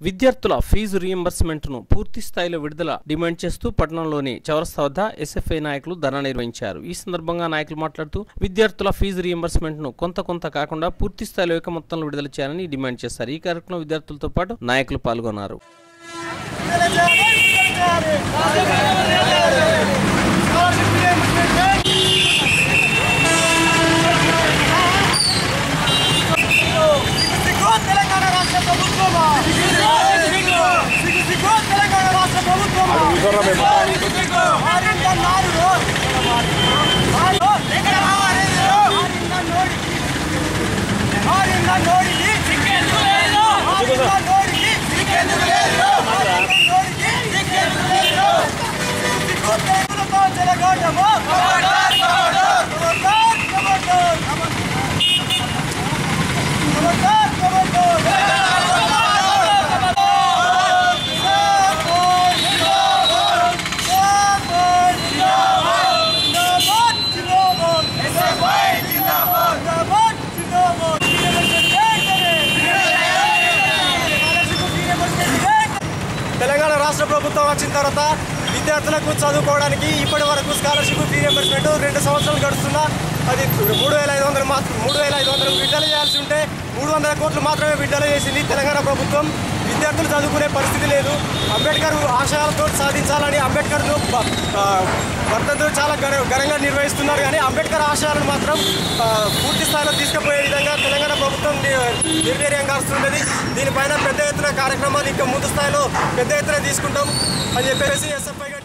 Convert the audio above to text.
విద్యార్థుల fee reimbursement ను పూర్తి స్థాయిలో విడుదల డిమాండ్ చేస్తూ పట్టణంలోని చౌరస్తా వద్ద ఎస్ఎఫ్ఐ నాయకులు ధర్నా నిర్వహించారు ఈ సందర్భంగా నాయకులు మాట్లాడుతూ విద్యార్థుల ఫీజు రీయింబర్స్మెంట్ ను కొంత కొంత కాకుండా పూర్తి స్థాయిలో ఏక మొత్తంలో విడుదల చేయాలని డిమాండ్ చేశారు ఈ కార్యక్రమంలో విద్యార్థులతో పాటు నాయకులు పాల్గొన్నారు సిగ్గు తెలంగాణ రాష్ట్ర ప్రభుత్వమా సిగ్గు సిగ్గు తెలంగాణ రాష్ట్ర ప్రభుత్వమా మారిందా నారు మారు ఎక్కడ మారిందో మారిందా నోడి మారిందా నోడికి సిగ్గెందుకు లేదు మారిందా నోడికి సిగ్గెందుకు లేదు మారిందా నోడికి సిగ్గెందుకు లేదు సిగ్గు తెగులతో చెలగాటము కబడ్డార్ కబడ్డార్ కబడ్డార్ కబడ్డార్ కబడ్డార్ కబడ్డార్ తెలంగాణ రాష్ట్ర ప్రభుత్వం వచ్చిన తర్వాత విద్యార్థులకు చదువుకోవడానికి ఇప్పటి వరకు స్కాలర్షిప్ ఫీ రియంబర్స్మెంట్ రెండు సంవత్సరాలు గడుస్తున్నా అది మూడు వేల ఐదు వందలు మాత్రం మూడు వేల ఐదు వందలు విడుదల చేయాల్సి ఉంటే మూడు వందల కోట్లు మాత్రమే విడుదల చేసింది తెలంగాణ ప్రభుత్వం విద్యార్థులు చదువుకునే పరిస్థితి లేదు అంబేద్కర్ ఆశయాలతో సాధించాలని అంబేద్కర్ను బ- ఆ, వర్ధంతులు చాలా ఘన ఘనంగా నిర్వహిస్తున్నారు కానీ అంబేద్కర్ ఆశయాలను మాత్రం ఆ, పూర్తి స్థాయిలో తీసుకుపోయే విధంగా తెలంగాణ ప్రభుత్వం ని- నిర్వీర్యం కాస్తున్నది దీనిపైన పెద్ద ఎత్తున కార్యక్రమాలు ఇంకా ముందు స్థాయిలో పెద్ద ఎత్తున తీసుకుంటాం అని చెప్పేసి ఎస్ఎఫ్ఐ